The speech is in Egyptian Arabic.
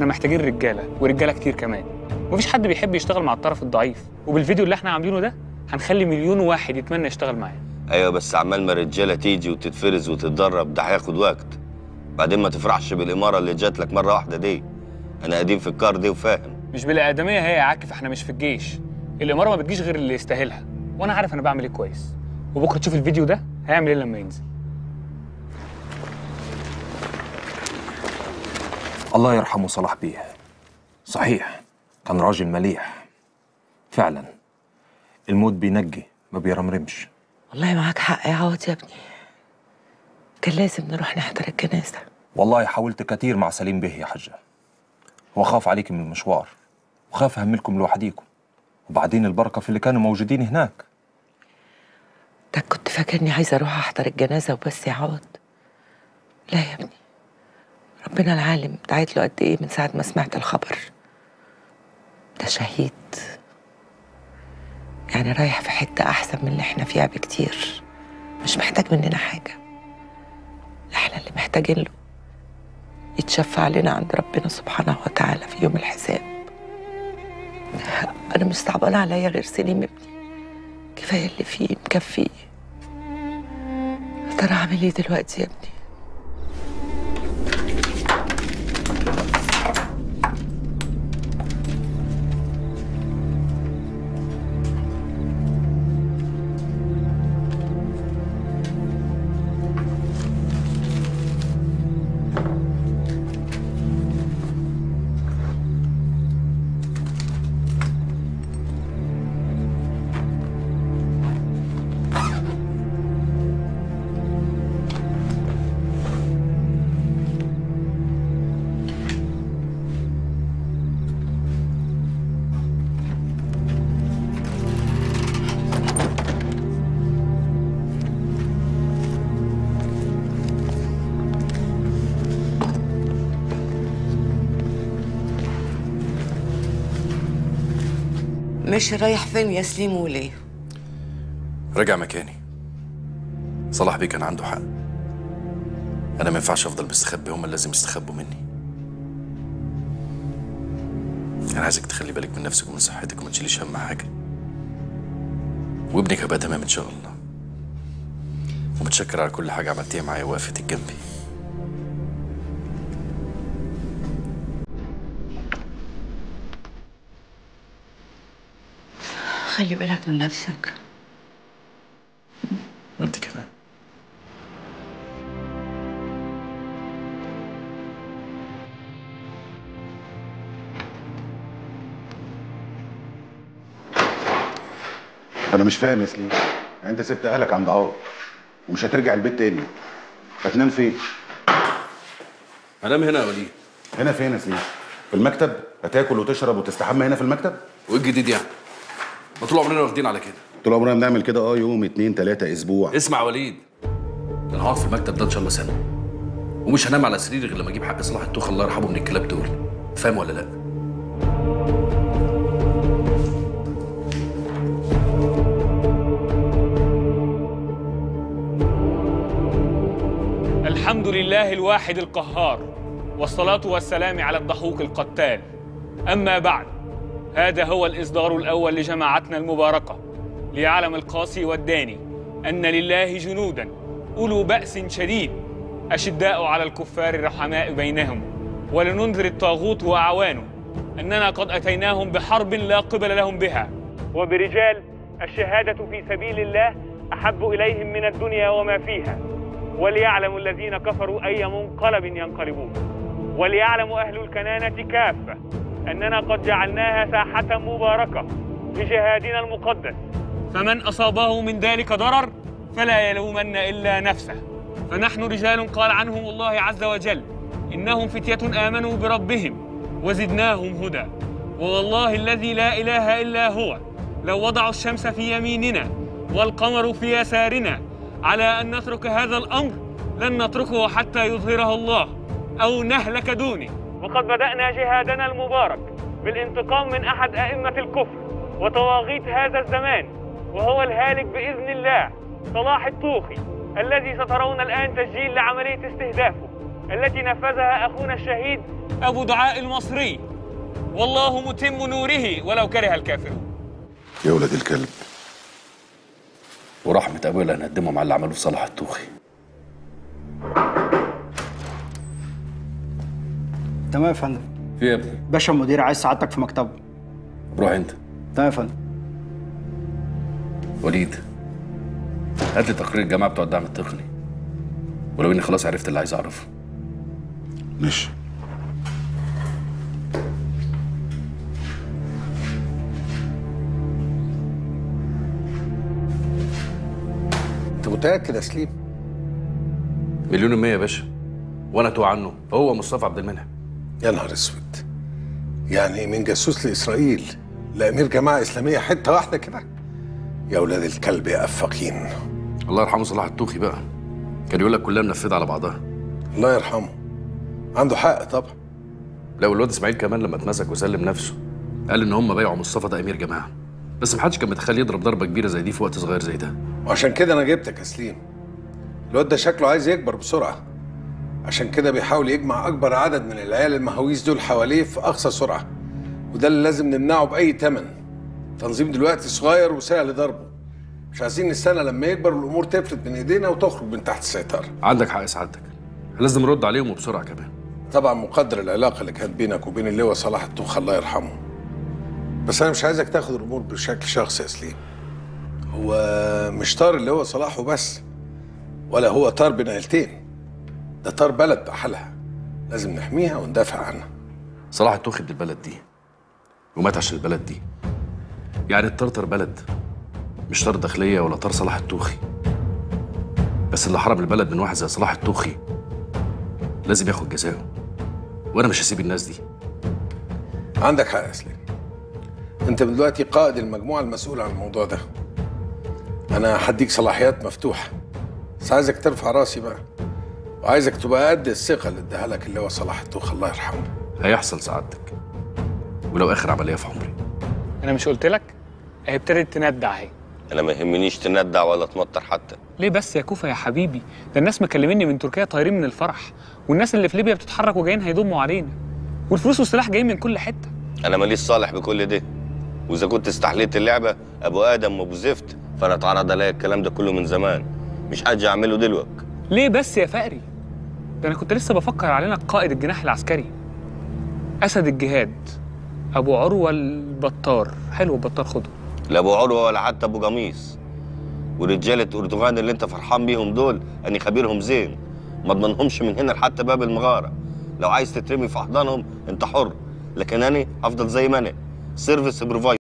احنا محتاجين رجاله ورجاله كتير كمان مفيش حد بيحب يشتغل مع الطرف الضعيف وبالفيديو اللي احنا عاملينه ده هنخلي مليون واحد يتمنى يشتغل معانا ايوه بس عمال ما الرجاله تيجي وتتفرز وتتدرب ده هياخد وقت بعدين ما تفرحش بالاماره اللي جات لك مره واحده دي انا قديم في الكار دي وفاهم مش بلا ادميه هي يا عاكف احنا مش في الجيش الاماره ما بتجيش غير اللي يستاهلها وانا عارف انا بعمل ايه كويس وبكره تشوف الفيديو ده هيعمل ايه لما ينزل الله يرحمه صلاح بيه صحيح كان راجل مليح فعلا الموت بينجي ما بيرمرمش والله معاك حق يا عوض يا ابني كان لازم نروح نحضر الجنازة والله حاولت كتير مع سليم بيه يا حجة هو خاف عليك من المشوار وخاف أهملكم لوحديكم وبعدين البركة في اللي كانوا موجودين هناك ده كنت فاكرني عايزة أروح أحضر الجنازة وبس يا عوض لا يا ابني ربنا العالم دعيت له قد إيه من ساعة ما سمعت الخبر ده شهيد يعني رايح في حتة أحسن من اللي احنا فيها بكتير مش محتاج مننا حاجة احنا اللي محتاجين له يتشفع علينا عند ربنا سبحانه وتعالى في يوم الحساب أنا مش صعبان عليا غير سليم ابني كفاية اللي فيه مكفيه يا ترى أعمل إيه دلوقتي يا ابني مش رايح فين يا سليم وليه؟ رجع مكاني صلاح بيه كان عنده حق انا ما ينفعش افضل مستخبي هما اللي لازم يستخبوا مني انا عايزك تخلي بالك من نفسك ومن صحتك وما تشيليش هم حاجه وابنك هيبقى تمام ان شاء الله ومتشكر على كل حاجه عملتيها معايا وقفتك جنبي خلي بالك من نفسك وانت كمان انا مش فاهم يا سليم يعني انت سبت اهلك عند عوض ومش هترجع البيت تاني هتنام فين انام هنا يا وليد هنا فين يا سليم في المكتب هتاكل وتشرب وتستحمى هنا في المكتب وايه الجديد يعني ما طول عمرنا واخدين على كده طول عمرنا بنعمل كده اه يوم اتنين تلاته اسبوع اسمع يا وليد انا هقعد في المكتب ده ان شاء الله سنه ومش هنام على سريري غير لما اجيب حق صلاح التوخ الله يرحمه من الكلاب دول فاهم ولا لا الحمد لله الواحد القهار والصلاة والسلام على الضحوك القتال أما بعد هذا هو الإصدار الأول لجماعتنا المباركة ليعلم القاسي والداني أن لله جنودا أولو بأس شديد أشداء على الكفار رحماء بينهم ولننذر الطاغوت وأعوانه أننا قد أتيناهم بحرب لا قبل لهم بها وبرجال الشهادة في سبيل الله أحب إليهم من الدنيا وما فيها وليعلم الذين كفروا أي منقلب ينقلبون وليعلم أهل الكنانة كافة أننا قد جعلناها ساحة مباركة لجهادنا المقدس فمن أصابه من ذلك ضرر فلا يلومن إلا نفسه فنحن رجال قال عنهم الله عز وجل إنهم فتية آمنوا بربهم وزدناهم هدى ووالله الذي لا إله إلا هو لو وضعوا الشمس في يميننا والقمر في يسارنا على أن نترك هذا الأمر لن نتركه حتى يظهره الله أو نهلك دونه وقد بدأنا جهادنا المبارك بالانتقام من أحد أئمة الكفر وطواغيت هذا الزمان وهو الهالك بإذن الله صلاح الطوخي الذي سترون الآن تسجيل لعملية استهدافه التي نفذها أخونا الشهيد أبو دعاء المصري والله متم نوره ولو كره الكافرون يا ولاد الكلب ورحمة أبويا اللي هنقدمهم على اللي عملوه في صلاح الطوخي تمام يا فندم في إيه يا ابني باشا المدير عايز سعادتك في مكتبه روح أنت تمام يا فندم وليد هات لي تقرير الجماعة بتوع الدعم التقني ولو إني خلاص عرفت اللي عايز أعرفه ماشي انت متاكد يا سليم مليون المية يا باشا وأنا توه عنه هو مصطفى عبد المنعم يا نهار اسود يعني من جاسوس لاسرائيل لامير جماعه اسلاميه حته واحده كده يا ولاد الكلب يا افاقين الله يرحمه صلاح الطوخي بقى كان يقول لك كلها منفذة على بعضها الله يرحمه عنده حق طبعا لو الواد اسماعيل كمان لما اتمسك وسلم نفسه قال ان هم بايعوا مصطفى ده امير جماعه بس محدش كان متخيل يضرب ضربه كبيره زي دي في وقت صغير زي ده وعشان كده انا جبتك يا سليم الواد ده شكله عايز يكبر بسرعه عشان كده بيحاول يجمع اكبر عدد من العيال المهاويس دول حواليه في اقصى سرعه وده اللي لازم نمنعه باي ثمن تنظيم دلوقتي صغير وسهل ضربه مش عايزين نستنى لما يكبر والامور تفلت من ايدينا وتخرج من تحت السيطره عندك حق سعادتك لازم نرد عليهم وبسرعه كمان طبعا مقدر العلاقه اللي كانت بينك وبين اللواء صلاح الطوخ الله يرحمه بس انا مش عايزك تاخد الامور بشكل شخصي يا سليم هو مش طار اللواء صلاح وبس ولا هو طار بين عيلتين ده طار بلد بحالها لازم نحميها وندافع عنها صلاح الطوخي ابن البلد دي ومات عشان البلد دي يعني الطرطر بلد مش طار داخليه ولا طار صلاح الطوخي بس اللي حرم البلد من واحد زي صلاح الطوخي لازم ياخد جزاؤه وانا مش هسيب الناس دي عندك حق يا سليم انت من دلوقتي قائد المجموعه المسؤوله عن الموضوع ده انا هديك صلاحيات مفتوحه بس عايزك ترفع راسي بقى وعايزك تبقى قد الثقه اللي اداها لك اللي هو صلاح الطوخ الله يرحمه هيحصل سعادتك ولو اخر عمليه في عمري أنا مش قلت لك هي ابتدت تندع اهي انا ما يهمنيش تندع ولا تمطر حتى ليه بس يا كوفة يا حبيبي ده الناس مكلميني من تركيا طايرين من الفرح والناس اللي في ليبيا بتتحرك وجايين هيضموا علينا والفلوس والسلاح جايين من كل حته انا ماليش صالح بكل ده واذا كنت استحليت اللعبه ابو ادم وابو زفت فانا اتعرض عليا الكلام ده كله من زمان مش حاجه اعمله دلوقتي ليه بس يا فقري ده انا كنت لسه بفكر علينا قائد الجناح العسكري اسد الجهاد ابو عروه البطار حلو البطار خده لا ابو عروه ولا حتى ابو قميص ورجاله اردوغان اللي انت فرحان بيهم دول اني خبيرهم زين ما اضمنهمش من هنا لحتى باب المغاره لو عايز تترمي في احضانهم انت حر لكن انا هفضل زي ما انا سيرفيس بروفايد